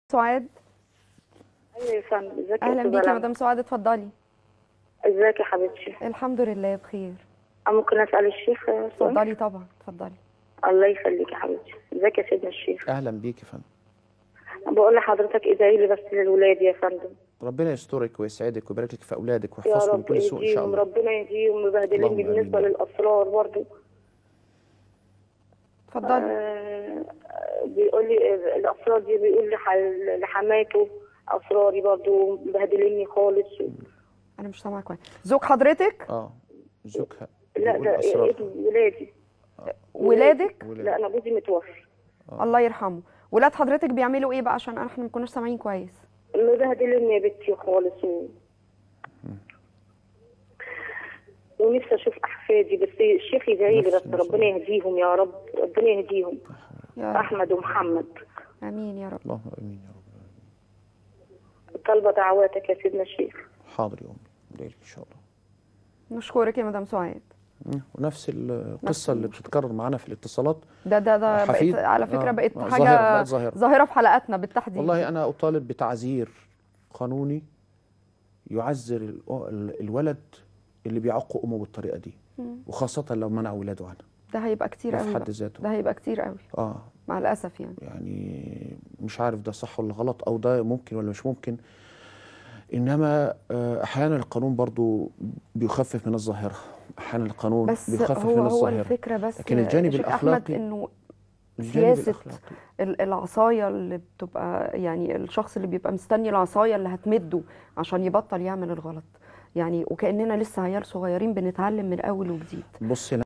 سعاد ايوه يا فندم ازيك يا اهلا أستاذة بيكي يا لمى؟ مدام سعاد اتفضلي ازيك يا حبيبتي الحمد لله بخير أه ممكن اسال الشيخ سؤال اتفضلي طبعا اتفضلي الله يخليك يا حبيبتي ازيك يا سيدنا الشيخ اهلا بيك يا فندم بقول لحضرتك ادعي لي بس للولاد يا فندم ربنا يسترك ويسعدك ويبارك لك في اولادك يا ويحفظكم من رب كل سوء ان شاء يهديهم الله ربنا يهديهم مبهدلين اللهم بالنسبه آمين. للاسرار برضه اتفضلي آه بيقول لي الاسرار دي بيقول لح- لحماته اسراري برضه مبهدليني خالص انا مش سامعه كويس زوج حضرتك اه زوجها لا بيقول ده أسرار. ابن ولادي ولادك ولاد. لا انا جوزي متوفي الله يرحمه ولاد حضرتك بيعملوا ايه بقى عشان احنا ما كناش سامعين كويس مبهدلني يا بنتي خالص و... ونفسي اشوف احفادي بس الشيخ يدعي لي نفس بس المسؤولية. ربنا يهديهم يا رب ربنا يهديهم يا رب احمد ومحمد امين يا رب اللهم امين يا رب طالبه دعواتك يا سيدنا الشيخ حاضر يا امي ليلك ان شاء الله نشكرك يا مدام سعاد مم. ونفس القصه اللي بتتكرر معانا في الاتصالات ده ده ده حفيد؟ بقت على فكره آه. بقت آه، حاجه ظاهرة، بقت ظاهرة. ظاهره في حلقاتنا بالتحديد والله انا اطالب بتعزير قانوني يعزر ال- ال- الولد اللي بيعق امه بالطريقه دي وخاصه لو منع ولاده عنها ده هيبقى كتير ده في قوي حد بقى. ذاته. ده هيبقى كتير قوي اه مع الاسف يعني يعني مش عارف ده صح ولا غلط او ده ممكن ولا مش ممكن انما آه، احيانا القانون برضو بيخفف من الظاهره احيانا القانون بس بيخفف هو من هو الظاهره الفكره بس لكن يا الجانب شيخ احمد الأخلاقي انه الجانب سياسه الأخلاقي. ال- العصايه اللي بتبقى يعني الشخص اللي بيبقى مستني العصايه اللي هتمده عشان يبطل يعمل الغلط يعني وكاننا لسه عيال صغيرين بنتعلم من اول وجديد بص